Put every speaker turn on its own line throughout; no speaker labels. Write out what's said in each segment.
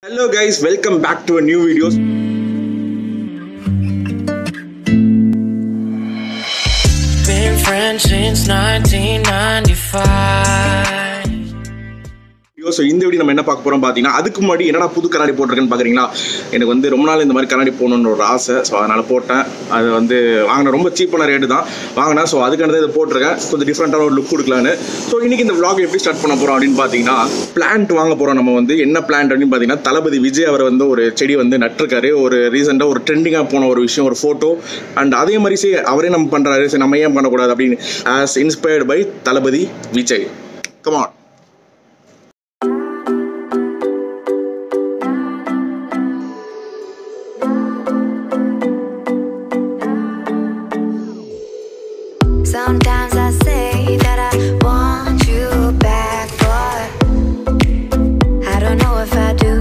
Hello guys, welcome back to a new video.
Been friends since 1995.
So இந்த video நம்ம என்ன பார்க்க போறோம் பார்த்தீங்கன்னா அதுக்கு முன்னாடி என்னடா புது கண்ணாடி போட்டிருக்கேன்னு பார்க்குறீங்களா எனக்கு வந்து ரொம்ப நாள் இந்த மாதிரி கண்ணாடி போகணுன்னு ஒரு ஆசை ஸோ அதனால் போட்டேன் அது வந்து வாங்கின ரொம்ப சீப்பான ரேட்டு தான் வாங்கினேன் ஸோ அதுக்கான இதை போட்டிருக்கேன் கொஞ்சம் டிஃப்ரெண்ட்டான ஒரு லுக் கொடுக்கலான்னு ஸோ இன்னைக்கு இந்த vlog எப்படி ஸ்டார்ட் பண்ண போகிறோம் அப்படின்னு பார்த்தீங்கன்னா பிளான்ட் வாங்க போகிறோம் நம்ம வந்து என்ன பிளான்ட் அப்படின்னு பார்த்தீங்கன்னா தளபதி விஜய் அவர் வந்து ஒரு செடி வந்து நட்டிருக்காரு ஒரு ரீசெண்டாக ஒரு ட்ரெண்டிங்காக போன ஒரு விஷயம் ஒரு ஃபோட்டோ அண்ட் அதே மாதிரி சரி அவரே நம்ம பண்ணுறாரு சரி நம்ம ஏன் பண்ணக்கூடாது அப்படின்னு as inspired by Thalapathy Vijay come on
Sometimes I say that I want you back, but I don't know if I do.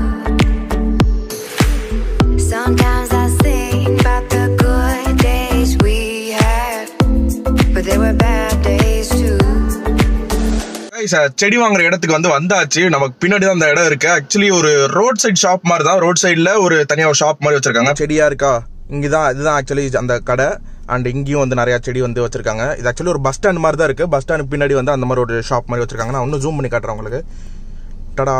Sometimes I think about the good days we had, but there were bad days too.
Guys, அஹ், செடி வாங்குற இடத்துக்கு வந்து வந்தாச்சு நமக்கு பின்னாடி தான் அந்த இடம் இருக்கு ஆக்சுவலி ஒரு ரோட் சைடு ஷாப் மாதிரி தான் ரோட் சைடில் ஒரு தனியாக ஒரு ஷாப் மாதிரி வச்சிருக்காங்க செடியா இருக்கா இங்கே தான் இதுதான் ஆக்சுவலி அந்த கடை அண்ட் இங்கேயும் வந்து நிறைய செடி வந்து வச்சிருக்காங்க இது ஆக்சுவலி ஒரு பஸ் ஸ்டாண்ட் மாதிரி தான் இருக்கு பஸ் ஸ்டாண்ட் பின்னாடி வந்து அந்த மாதிரி ஒரு ஷாப் மாதிரி வச்சிருக்காங்க நான் இன்னும் ஜூம் பண்ணி காட்டுறேன் உங்களுக்கு டடா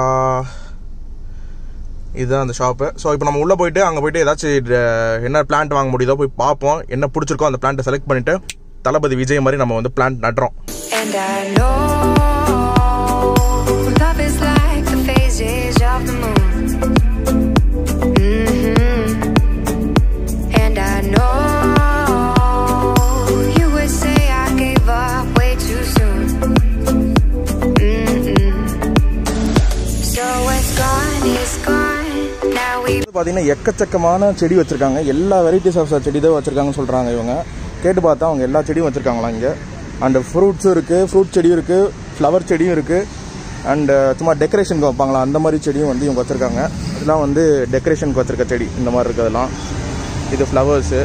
இதுதான் அந்த ஷாப்பு ஸோ இப்போ நம்ம உள்ளே போயிட்டு அங்கே போயிட்டு ஏதாச்சும் அஹ், என்ன பிளான்ட் வாங்க முடியுதோ போய் பார்ப்போம் என்ன பிடிச்சிருக்கோ அந்த பிளான்ட்டை செலக்ட் பண்ணிட்டு தளபதி விஜய் மாதிரி நம்ம வந்து பிளான்ட் நடுறோம்
And I know love is like the phases of the moon. hmm And I know you would say I gave up way too soon. Mm-mm. So what's gone is gone. Now we
வந்து பார்த்தீங்கன்னா எக்கச்சக்கமான செடி வச்சிருக்காங்க எல்லா varieties of செடி தான் வச்சிருக்காங்கன்னு சொல்றாங்க இவங்க கேட்டு பார்த்தா அவங்க எல்லா செடியும் வச்சிருக்காங்களா இங்கே அண்ட் ஃப்ரூட்ஸும் இருக்கு ஃப்ரூட் செடியும் இருக்கு ஃப்ளவர் செடியும் இருக்கு அண்ட் சும்மா டெக்கரேஷனுக்கு வைப்பாங்களா அந்த மாதிரி செடியும் வந்து இவங்க வச்சிருக்காங்க இதெல்லாம் வந்து டெக்கரேஷனுக்கு வச்சிருக்க செடி இந்த மாதிரி இருக்கிறதெல்லாம் இது flowers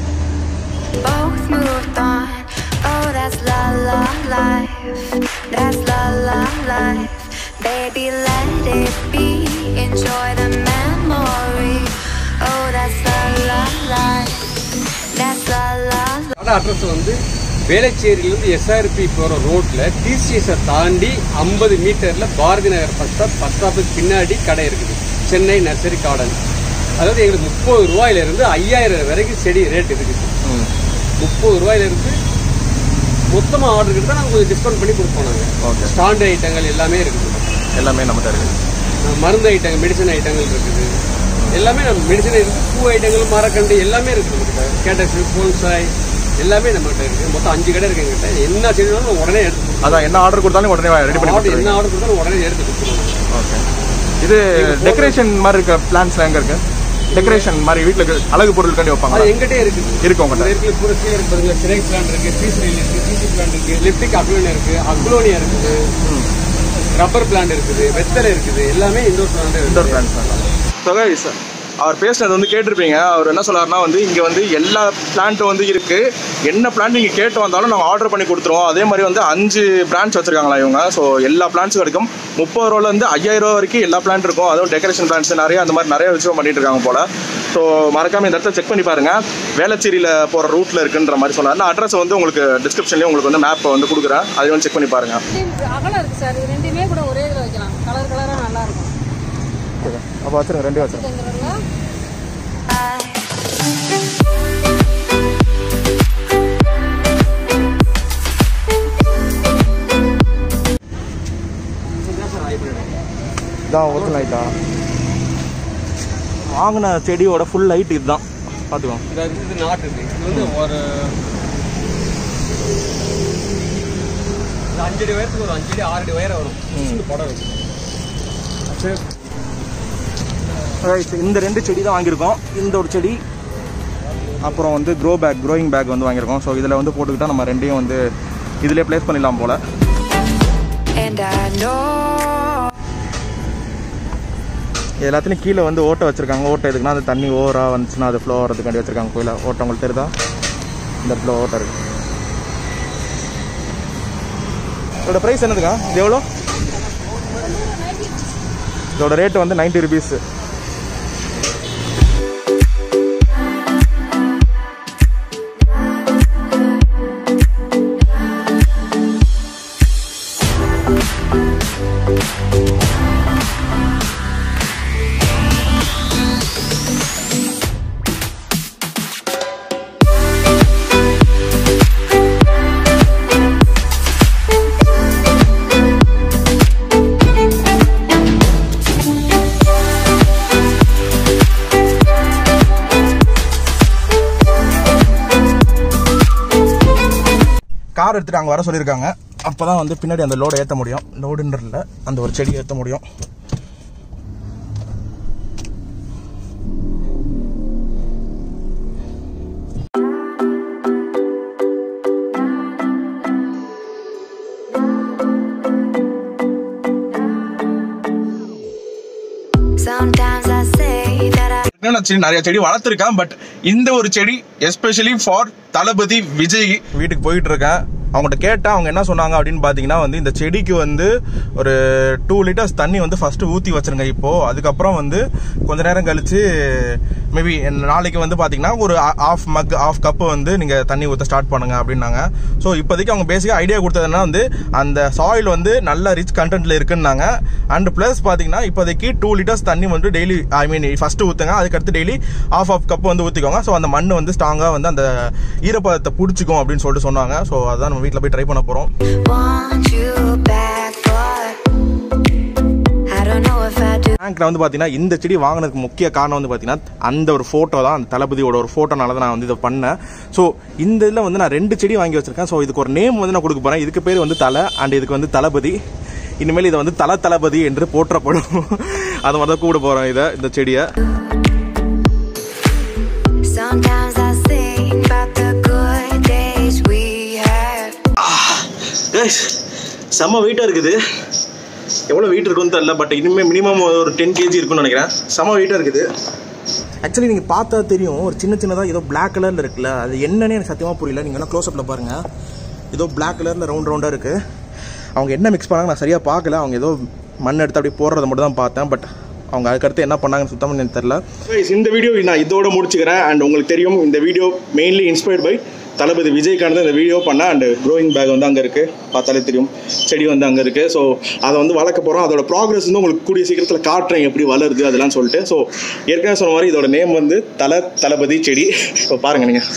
both moved on. Oh, that's la la life. That's la la life. Baby, let it be. Enjoy the memory. Oh, that's la la life. That's la la life.
கடை அட்ரஸ் வந்து வேளச்சேரியிலேருந்து எஸ்ஆர்பி போகிற ரோட்டில் டிசிஎஸை தாண்டி ஐம்பது மீட்டரில் Bharathi Nagar bus stop bus ஸ்டாப்புக்கு பின்னாடி கடை இருக்குது சென்னை நர்சரி கார்டன் அதாவது எங்களுக்கு முப்பது ரூபாயிலிருந்து ஐயாயிரம் வரைக்கும் செடி ரேட் இருக்குது முப்பது ரூபாயிலிருந்து மொத்தமாக ஆர்டர் கிட்ட நாங்கள் கொஞ்சம் டிஸ்கவுண்ட் பண்ணி கொடுப்போம்
Okay.
நாங்கள் ஸ்டாண்டு ஐட்டங்கள் எல்லாமே இருக்குது
எல்லாமே நம்மகிட்ட இருக்கு
மருந்து ஐட்டங்கள் மெடிசன் ஐட்டங்கள் இருக்குது எல்லாமே நம்ம மெடிசன் இருக்குது பூ ஐட்டங்கள் மரக்கண்டு எல்லாமே இருக்குது நம்மகிட்ட கேட்டஸ் போன்சாய் எல்லாமே நம்மகிட்ட இருக்குது மொத்தம் அஞ்சு கடை இருக்கு எங்கிட்ட என்ன செடினாலும் நம்ம உடனே எடுத்து கொடுத்துருவோம்.
அதான் என்ன ஆர்டர் கொடுத்தாலும் உடனே ரெடி பண்ணி
ஆர்டர் என்ன
கொடுத்துருவீங்க
ஆர்டர் கொடுத்தாலும் உடனே எடுத்து கொடுத்துருவோம்
ஓகே இது டெக்கரேஷன் மாதிரி இருக்க பிளான்ஸ்லாம் எங்கே இருக்கு டெக்கரேஷன் மாதிரி வீட்டில் அழகு பொருட்காண்டி வைப்பாங்க
அது எங்கிட்டே இருக்குது
இருக்கு உங்கள்கிட்ட
இந்த இடத்துல பூரா கீழே இருக்கு பாருங்க சிறை பிளான் இருக்கு பீஸ்ரீல் இருக்கு சிசி பிளான் இருக்கு லிப்டிக் அக்லோனியா இருக்கு அக்லோனியா இருக்குது ரப்பர் பிளான்ட் இருக்குது வெத்தலை இருக்குது எல்லாமே இண்டோர் பிளான்ட்
இண்டோர் பிளான்ஸ் அவர் பேசுனது வந்து கேட்டிருப்பீங்க அவர் என்ன சொல்லாருன்னா வந்து இங்கே வந்து எல்லா பிளான்ட்டும் வந்து இருக்கு என்ன பிளான்ட் நீங்கள் கேட்டு வந்தாலும் நாங்கள் ஆர்டர் பண்ணி கொடுத்துருவோம் அதே மாதிரி வந்து அஞ்சு பிரான்ச் வச்சிருக்காங்களா இவங்க ஸோ எல்லா பிளான்ஸும் கிடைக்கும் முப்பது ரூபாலேருந்து ஐயாயிரம் ரூபா வரைக்கும் எல்லா பிளான்ட் இருக்கும் அதுவும் டெக்கரேஷன் பிளான்ஸ் நிறைய அந்த மாதிரி நிறைய விஷயம் பண்ணிட்டு இருக்காங்க போல ஸோ மறக்காம இந்த இடத்த செக் பண்ணி பாருங்க வேளச்சேரியில் போகிற ரூட்டில் இருக்குன்ற மாதிரி சொன்னார் நான் அட்ரஸ் வந்து உங்களுக்கு டிஸ்கிரிப்ஷன்லேயே உங்களுக்கு வந்து மேப்பை வந்து கொடுக்குறேன் அதை வந்து செக் பண்ணி பாருங்க
ரெண்டு அகலம் இருக்கு சார் இது ரெண்டுமே கூட ஒரே இதில் வைக்கலாம் கலர் கலராக நல்லா இருக்கும்
அப்போ வச்சுருங்க ரெண்டே வச்சுருங்க
வந்துடுங்களா
இதான் ஒரிஜினல் லைட்டா வாங்கின செடியோட ஃபுல் லைட் இதுதான் பார்த்துக்கோ
இது இது நாட்டு இது இது வந்து ஒரு இது அஞ்சடி உயரத்துக்கு ஒரு அஞ்சடி ஆறடி உயரம் வரும் சின்ன படம் இருக்கும்
ரைட் இந்த ரெண்டு செடி தான் வாங்கியிருக்கோம் இந்த ஒரு செடி அப்புறம் வந்து க்ரோ பேக் க்ரோயிங் பேக் வந்து வாங்கியிருக்கோம் ஸோ இதில் வந்து போட்டுக்கிட்டால் நம்ம ரெண்டையும் வந்து இதிலே ப்ளேஸ் பண்ணிடலாம் போல்
And I know
எல்லாத்துலேயும் கீழே வந்து ஓட்டை வச்சிருக்காங்க ஓட்டை எதுக்குன்னா அது தண்ணி ஓவராக வந்துச்சுன்னா அது ஃப்ளோ வரதுக்காண்டி வச்சிருக்காங்க கோயில ஓட்டை உங்களுக்கு தெரியுதா இந்த இடத்துல ஓட்டை இருக்கு இதோட ப்ரைஸ் என்னதுக்கா இது எவ்வளோ இதோட ரேட்டு வந்து நைன்ட்டி ருபீஸ் கார் எடுத்துட்டு அங்கே வர சொல்லியிருக்காங்க அப்போ தான் வந்து பின்னாடி அந்த லோடு ஏற்ற முடியும் லோடுன்றதில்ல அந்த ஒரு செடி ஏற்ற முடியும்
Sometimes I say that I
ஏற்கனவே நான் செடி நிறைய செடி வளர்த்துருக்கேன் பட் இந்த ஒரு செடி எஸ்பெஷலி ஃபார் தளபதி விஜய் வீட்டுக்கு போயிட்டு இருக்கேன் அவங்ககிட்ட கேட்டேன் அவங்க என்ன சொன்னாங்க அப்படின்னு பார்த்தீங்கன்னா வந்து இந்த செடிக்கு வந்து ஒரு டூ லிட்டர்ஸ் தண்ணி வந்து ஃபஸ்ட்டு ஊற்றி வச்சிருங்க இப்போ அதுக்கப்புறம் வந்து கொஞ்ச நேரம் கழிச்சு மேபி நாளைக்கு வந்து பார்த்தீங்கன்னா ஒரு ஆஃப் மக் ஆஃப் கப்பு வந்து நீங்கள் தண்ணி ஊற்ற ஸ்டார்ட் பண்ணுங்க அப்படின்னாங்க ஸோ இப்போதைக்கு அவங்க பேசிக்காக ஐடியா கொடுத்ததுன்னா வந்து அந்த சாயில் வந்து நல்ல ரிச் கண்டென்ட்ல இருக்குன்னாங்க அண்ட் ப்ளஸ் பார்த்தீங்கன்னா இப்போதைக்கு டூ லிட்டர்ஸ் தண்ணி வந்து டெய்லி ஐ மீன் ஃபர்ஸ்ட் ஊற்றுங்க அதுக்கடுத்து டெய்லி ஆஃப் ஆஃப் கப் வந்து ஊற்றிக்கோங்க ஸோ அந்த மண் வந்து ஸ்ட்ராங்காக வந்து அந்த ஈரப்பதத்தை பிடிச்சிக்கும் அப்படின்னு சொல்லிட்டு சொன்னாங்க ஸோ அதான் நம்ம வீட்டில் போய் ட்ரை பண்ண போகிறோம்
want you back, but I don't know if I do.
பேங்க்ல வந்து பார்த்தீங்கன்னா இந்த செடி வாங்கினதுக்கு முக்கிய காரணம் வந்து பார்த்தீங்கன்னா அந்த ஒரு ஃபோட்டோ தான் அந்த தளபதியோட ஒரு ஃபோட்டோனால தான் நான் வந்து இதை பண்ணேன் ஸோ இந்த இதில் வந்து நான் ரெண்டு செடி வாங்கி வச்சிருக்கேன் ஸோ இதுக்கு ஒரு நேம் வந்து நான் கொடுக்க போகிறேன் இதுக்கு பேர் வந்து தலை அண்ட் இதுக்கு வந்து தளபதி இனிமேல் இதை வந்து தல தளபதி என்று போற்றப்படும் அது மாதிரி தான் கூட போகிறேன் இதை இந்த செடியை
Sometimes I think about the good days we had.
Guys செம்ம வெயிட்டாக இருக்குது எவ்வளோ வெயிட் இருக்குன்னு தெரியல பட் இனிமேல் மினிமம் ஒரு டென் கேஜி இருக்கும்னு நினைக்கிறேன் செம்ம வெயிட்டாக இருக்குது ஆக்சுவலி நீங்கள் பார்த்தா தெரியும் ஒரு சின்ன சின்னதாக ஏதோ Black கலரில் இருக்குல்ல அது என்னன்னு எனக்கு சத்தியமாக புரியல நீங்கள் வேணால் க்ளோஸ்அப்பில் பாருங்கள் ஏதோ Black கலரில் ரவுண்ட் ரவுண்டாக இருக்குது அவங்க என்ன மிக்ஸ் பண்ணாங்க நான் சரியாக பார்க்கல அவங்க ஏதோ மண் எடுத்து அப்படியே போடுறத மட்டும் தான் பார்த்தேன் பட் அவங்க அதுக்கடுத்து என்ன பண்ணாங்கன்னு சுத்தமாக எனக்கு தெரில இந்த வீடியோ நான் இதோட முடிச்சுக்கிறேன் அண்ட் உங்களுக்கு தெரியும் இந்த video mainly inspired by Thalapathy விஜய்கானது இந்த வீடியோ பண்ண அண்ட் க்ரோயிங் பேக் வந்து அங்கே இருக்குது பார்த்தாலே தெரியும் செடி வந்து அங்கே இருக்குது ஸோ அதை வந்து வளர்க்க போகிறோம் அதோட ப்ராக்ரஸ் வந்து உங்களுக்கு கூடிய சீக்கிரத்தில் காட்டுறேன் எப்படி வளருது அதெல்லாம் சொல்லிட்டு ஸோ ஏற்கனவே சொன்ன மாதிரி இதோட நேம் வந்து தல தளபதி செடி இப்போ பாருங்கள் நீங்கள்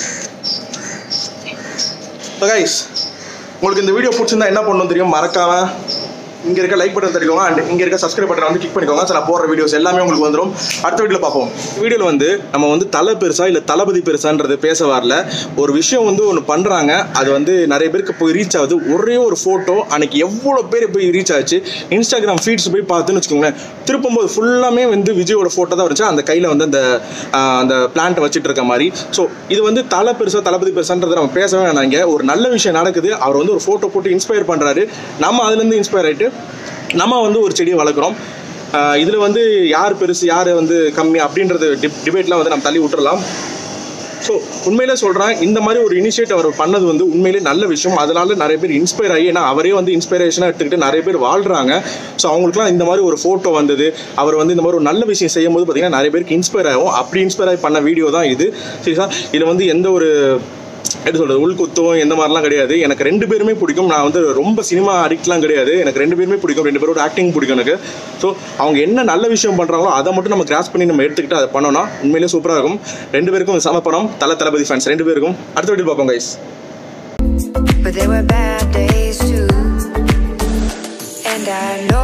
ஸோ கைஸ் உங்களுக்கு இந்த வீடியோ பிடிச்சிருந்தா என்ன பண்ணணும் தெரியும் மறக்காம இங்க இருக்க லைக் பட்டன் தட்டிக்கோங்க அண்ட் இங்க இருக்க சப்ஸ்கிரைப் பட்டன் வந்து கிளிக் பண்ணிக்கோங்க ஸோ நான் போடுற வீடியோஸ் எல்லாமே உங்களுக்கு வந்துடும் அடுத்த வீடியோவில் பார்ப்போம் வீடியோவில் வந்து நம்ம வந்து தலை பெருசா இல்லை தளபதி பெருசான்றது பேச வரல ஒரு விஷயம் வந்து ஒன்று பண்ணுறாங்க அது வந்து நிறைய பேருக்கு போய் ரீச் ஆகுது ஒரே ஒரு ஃபோட்டோ அன்னைக்கு எவ்வளோ பேர் போய் ரீச் ஆச்சு இன்ஸ்டாகிராம் ஃபீட்ஸ் போய் பார்த்துன்னு வச்சுக்கோங்களேன் திருப்பும்போது ஃபுல்லாமே வந்து விஜயோட ஃபோட்டோ தான் இருந்துச்சு அந்த கையில் வந்து அந்த ஆஹ், அந்த பிளான்ட்டை வச்சுட்டு இருக்க மாதிரி ஸோ இது வந்து தலை பெருசா தளபதி பெருசான்றதை நம்ம பேசவே வேணாம் இங்க ஒரு நல்ல விஷயம் நடக்குது அவர் வந்து ஒரு ஃபோட்டோ போட்டு இன்ஸ்பயர் பண்ணுறாரு நம்ம அதுலேருந்து இன்ஸ்பயர் ஆகிட்டு நம்ம வந்து ஒரு செடியை வளர்க்குறோம் இதில் வந்து யார் பெருசு யார் வந்து கம்மி அப்படின்றது டிப் டிபேட்லாம் வந்து நம்ம தள்ளி விட்டுறலாம் ஸோ உண்மையிலே சொல்கிறேன் இந்த மாதிரி ஒரு இனிஷியேட் அவர் பண்ணது வந்து உண்மையிலே நல்ல விஷயம் அதனால நிறைய பேர் இன்ஸ்பயர் ஆகி ஏன்னா அவரே வந்து இன்ஸ்பிரேஷனாக எடுத்துக்கிட்டு நிறைய பேர் வாழ்கிறாங்க ஸோ அவங்களுக்குலாம் இந்த மாதிரி ஒரு ஃபோட்டோ வந்தது அவர் வந்து இந்த மாதிரி ஒரு நல்ல விஷயம் செய்யும் போது பார்த்தீங்கன்னா நிறைய பேருக்கு இன்ஸ்பயர் ஆகும் அப்படி இன்ஸ்பயர் ஆகி பண்ண வீடியோ தான் இது சரிங்களா இதில் வந்து எந்த ஒரு எப்படி சொல்றது உள்குத்தும் எந்த மாதிரிலாம் கிடையாது எனக்கு ரெண்டு பேருமே பிடிக்கும் நான் வந்து ரொம்ப சினிமா அடிக்ட்லாம் கிடையாது எனக்கு ரெண்டு பேருமே பிடிக்கும் ரெண்டு பேரோட ஆக்டிங் பிடிக்கும் எனக்கு ஸோ அவங்க என்ன நல்ல விஷயம் பண்ணுறாங்களோ அதை மட்டும் நம்ம கிராஸ் பண்ணி நம்ம எடுத்துக்கிட்டு அதை பண்ணோம்னா உண்மையிலேயே சூப்பராக இருக்கும் ரெண்டு பேருக்கும் சம படம் தல தளபதி ஃபேன்ஸ் ரெண்டு பேருக்கும் அடுத்த வீடியோ பார்ப்போம் guys
But there were bad days too. And I know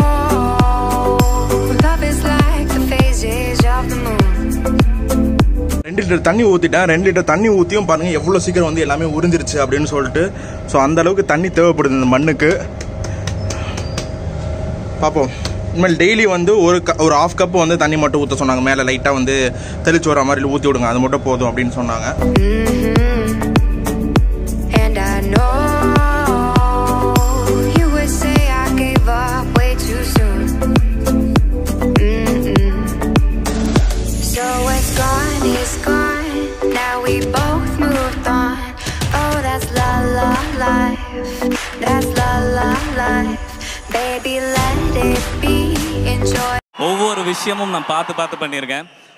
love is like the phases of the moon.
ரெண்டு லிட்டர் தண்ணி ஊற்றிட்டேன் ரெண்டு லிட்டர் தண்ணி ஊற்றியும் பாருங்கள் எவ்வளோ சீக்கிரம் வந்து எல்லாமே உறிஞ்சிருச்சு அப்படின்னு சொல்லிட்டு ஸோ அந்த அளவுக்கு தண்ணி தேவைப்படுது இந்த மண்ணுக்கு பார்ப்போம் இனிமேல் டெய்லி வந்து ஒரு க ஒரு ஆஃப் கப் வந்து தண்ணி மட்டும் ஊற்ற சொன்னாங்க மேலே லைட்டாக வந்து தெளிச்சு வர மாதிரி ஊற்றி விடுங்க அது மட்டும் போதும் அப்படின்னு சொன்னாங்க
And I know you would say I gave up way too soon. Mm-mm. So what's gone is gone. Now we both moved on. Oh, that's la la life. That's la la life. Baby, let it be. Enjoy.
ஒவ்வொரு விஷயமும் நான் பார்த்து பார்த்து பண்ணியிருக்கேன்